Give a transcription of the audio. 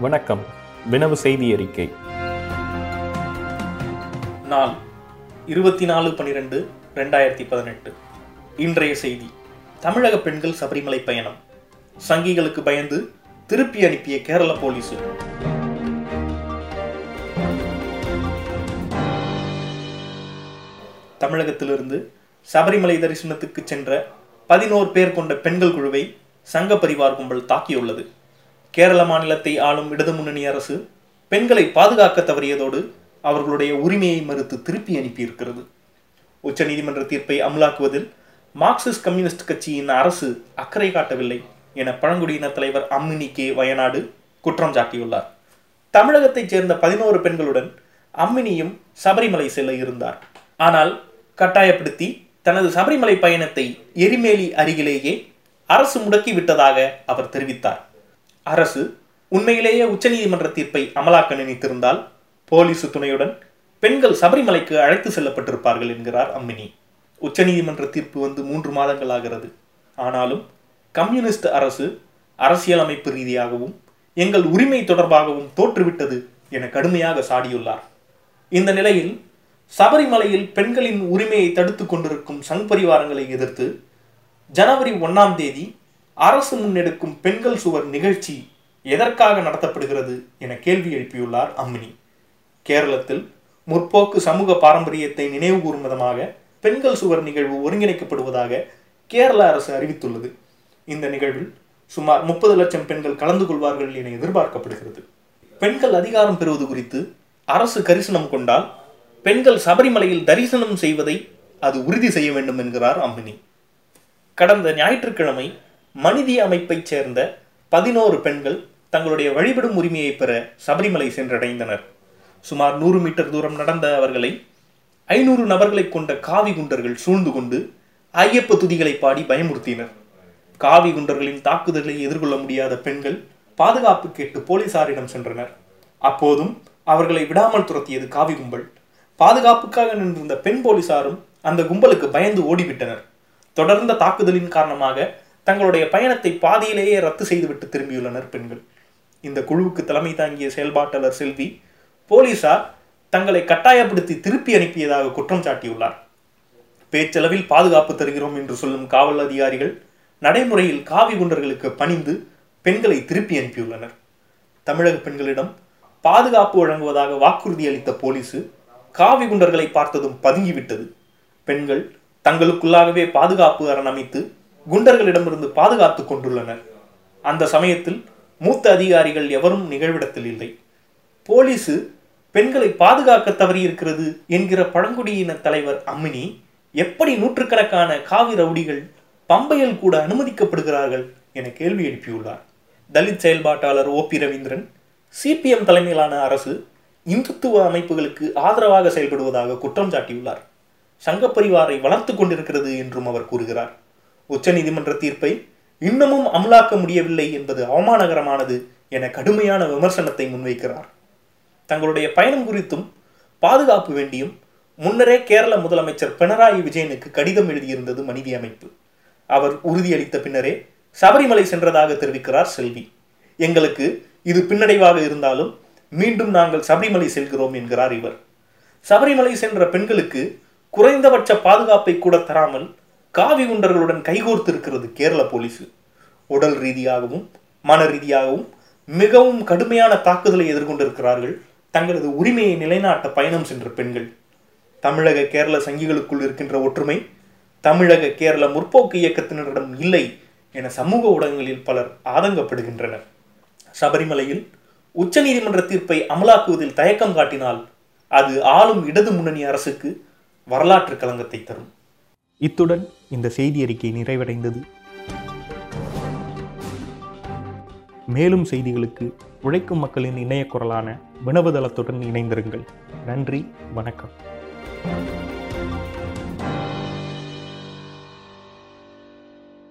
வணக்கம் வினவு செய்தி அறிக்கை நாள் இருபத்தி நாலு பன்னிரெண்டு ரெண்டாயிரத்தி பதினெட்டு இன்றைய செய்தி தமிழக பெண்கள் சபரிமலை பயணம் சங்கிகளுக்கு பயந்து திருப்பி அனுப்பிய கேரள போலீசு தமிழகத்திலிருந்து சபரிமலை தரிசனத்துக்கு சென்ற பதினோரு பேர் கொண்ட பெண்கள் குழுவை சங்க பரிவார் கும்பல் தாக்கியுள்ளது கேரள மாநிலத்தை ஆளும் இடது முன்னணி அரசு பெண்களை பாதுகாக்க தவறியதோடு அவர்களுடைய உரிமையை மறுத்து திருப்பி அனுப்பியிருக்கிறது உச்சநீதிமன்ற தீர்ப்பை அமலாக்குவதில் மார்க்சிஸ்ட் கம்யூனிஸ்ட் கட்சியின் அரசு அக்கறை காட்டவில்லை என பழங்குடியின தலைவர் அம்மினி கே வயநாடு குற்றம் சாட்டியுள்ளார் தமிழகத்தைச் சேர்ந்த பதினோரு பெண்களுடன் அம்மினியும் சபரிமலை செல்ல இருந்தார் ஆனால் கட்டாயப்படுத்தி தனது சபரிமலை பயணத்தை எரிமேலி அருகிலேயே அரசு முடக்கி விட்டதாக அவர் தெரிவித்தார் அரசு உண்மையிலேயே உச்சநீதிமன்ற தீர்ப்பை அமலாக்க நினைத்திருந்தால் போலீசு துணையுடன் பெண்கள் சபரிமலைக்கு அழைத்து செல்லப்பட்டிருப்பார்கள் என்கிறார் அம்மினி உச்சநீதிமன்ற தீர்ப்பு வந்து மூன்று மாதங்கள் ஆகிறது ஆனாலும் கம்யூனிஸ்ட் அரசு அரசியலமைப்பு ரீதியாகவும் எங்கள் உரிமை தொடர்பாகவும் தோற்றுவிட்டது என கடுமையாக சாடியுள்ளார் இந்த நிலையில் சபரிமலையில் பெண்களின் உரிமையை தடுத்துக் கொண்டிருக்கும் சங் பரிவாரங்களை எதிர்த்து ஜனவரி ஒன்னாம் தேதி அரசு முன்னெடுக்கும் பெண்கள் சுவர் நிகழ்ச்சி எதற்காக நடத்தப்படுகிறது என கேள்வி எழுப்பியுள்ளார் அம்மினி கேரளத்தில் முற்போக்கு சமூக பாரம்பரியத்தை நினைவுகூரும் விதமாக பெண்கள் சுவர் நிகழ்வு ஒருங்கிணைக்கப்படுவதாக கேரள அரசு அறிவித்துள்ளது இந்த நிகழ்வில் சுமார் முப்பது லட்சம் பெண்கள் கலந்து கொள்வார்கள் என எதிர்பார்க்கப்படுகிறது பெண்கள் அதிகாரம் பெறுவது குறித்து அரசு கரிசனம் கொண்டால் பெண்கள் சபரிமலையில் தரிசனம் செய்வதை அது உறுதி செய்ய வேண்டும் என்கிறார் அம்மினி கடந்த ஞாயிற்றுக்கிழமை மனிதிய அமைப்பைச் சேர்ந்த பதினோரு பெண்கள் தங்களுடைய வழிபடும் உரிமையை பெற சபரிமலை சென்றடைந்தனர் சுமார் நூறு மீட்டர் தூரம் நடந்த அவர்களை ஐநூறு நபர்களை கொண்ட காவி குண்டர்கள் சூழ்ந்து கொண்டு ஐயப்ப துதிகளை பாடி பயமுறுத்தினர் காவி குண்டர்களின் தாக்குதலை எதிர்கொள்ள முடியாத பெண்கள் பாதுகாப்பு கேட்டு போலீசாரிடம் சென்றனர் அப்போதும் அவர்களை விடாமல் துரத்தியது காவி கும்பல் பாதுகாப்புக்காக நின்றிருந்த பெண் போலீசாரும் அந்த கும்பலுக்கு பயந்து ஓடிவிட்டனர் தொடர்ந்த தாக்குதலின் காரணமாக தங்களுடைய பயணத்தை பாதியிலேயே ரத்து செய்துவிட்டு திரும்பியுள்ளனர் பெண்கள் இந்த குழுவுக்கு தலைமை தாங்கிய செயல்பாட்டாளர் செல்வி போலீசார் தங்களை கட்டாயப்படுத்தி திருப்பி அனுப்பியதாக குற்றம் சாட்டியுள்ளார் பேச்சளவில் பாதுகாப்பு தருகிறோம் என்று சொல்லும் காவல் அதிகாரிகள் நடைமுறையில் காவி குண்டர்களுக்கு பணிந்து பெண்களை திருப்பி அனுப்பியுள்ளனர் தமிழக பெண்களிடம் பாதுகாப்பு வழங்குவதாக வாக்குறுதி அளித்த போலீசு காவி குண்டர்களை பார்த்ததும் பதுங்கிவிட்டது பெண்கள் தங்களுக்குள்ளாகவே பாதுகாப்பு அரண் அமைத்து குண்டர்களிடமிருந்து பாதுகாத்து கொண்டுள்ளனர் அந்த சமயத்தில் மூத்த அதிகாரிகள் எவரும் நிகழ்விடத்தில் இல்லை போலீசு பெண்களை பாதுகாக்க தவறியிருக்கிறது என்கிற பழங்குடியின தலைவர் அம்மினி எப்படி நூற்றுக்கணக்கான காவி ரவுடிகள் பம்பையில் கூட அனுமதிக்கப்படுகிறார்கள் என கேள்வி எழுப்பியுள்ளார் தலித் செயல்பாட்டாளர் ஓ பி ரவீந்திரன் சிபிஎம் தலைமையிலான அரசு இந்துத்துவ அமைப்புகளுக்கு ஆதரவாக செயல்படுவதாக குற்றம் சாட்டியுள்ளார் சங்கப்பரிவாரை வளர்த்து கொண்டிருக்கிறது என்றும் அவர் கூறுகிறார் உச்சநீதிமன்ற தீர்ப்பை இன்னமும் அமலாக்க முடியவில்லை என்பது அவமானகரமானது என கடுமையான விமர்சனத்தை முன்வைக்கிறார் தங்களுடைய பயணம் குறித்தும் பாதுகாப்பு வேண்டியும் முன்னரே கேரள முதலமைச்சர் பினராயி விஜயனுக்கு கடிதம் எழுதியிருந்தது மனிதி அமைப்பு அவர் உறுதியளித்த பின்னரே சபரிமலை சென்றதாக தெரிவிக்கிறார் செல்வி எங்களுக்கு இது பின்னடைவாக இருந்தாலும் மீண்டும் நாங்கள் சபரிமலை செல்கிறோம் என்கிறார் இவர் சபரிமலை சென்ற பெண்களுக்கு குறைந்தபட்ச பாதுகாப்பை கூட தராமல் காவி குண்டர்களுடன் கைகோர்த்திருக்கிறது கேரள போலீஸ் உடல் ரீதியாகவும் மன ரீதியாகவும் மிகவும் கடுமையான தாக்குதலை எதிர்கொண்டிருக்கிறார்கள் தங்களது உரிமையை நிலைநாட்ட பயணம் சென்ற பெண்கள் தமிழக கேரள சங்கிகளுக்குள் இருக்கின்ற ஒற்றுமை தமிழக கேரள முற்போக்கு இயக்கத்தினரிடம் இல்லை என சமூக ஊடகங்களில் பலர் ஆதங்கப்படுகின்றனர் சபரிமலையில் உச்சநீதிமன்ற தீர்ப்பை அமலாக்குவதில் தயக்கம் காட்டினால் அது ஆளும் இடது முன்னணி அரசுக்கு வரலாற்று களங்கத்தை தரும் இத்துடன் இந்த செய்தி அறிக்கை நிறைவடைந்தது மேலும் செய்திகளுக்கு உழைக்கும் மக்களின் இணைய குரலான வினவுதளத்துடன் இணைந்திருங்கள் நன்றி வணக்கம்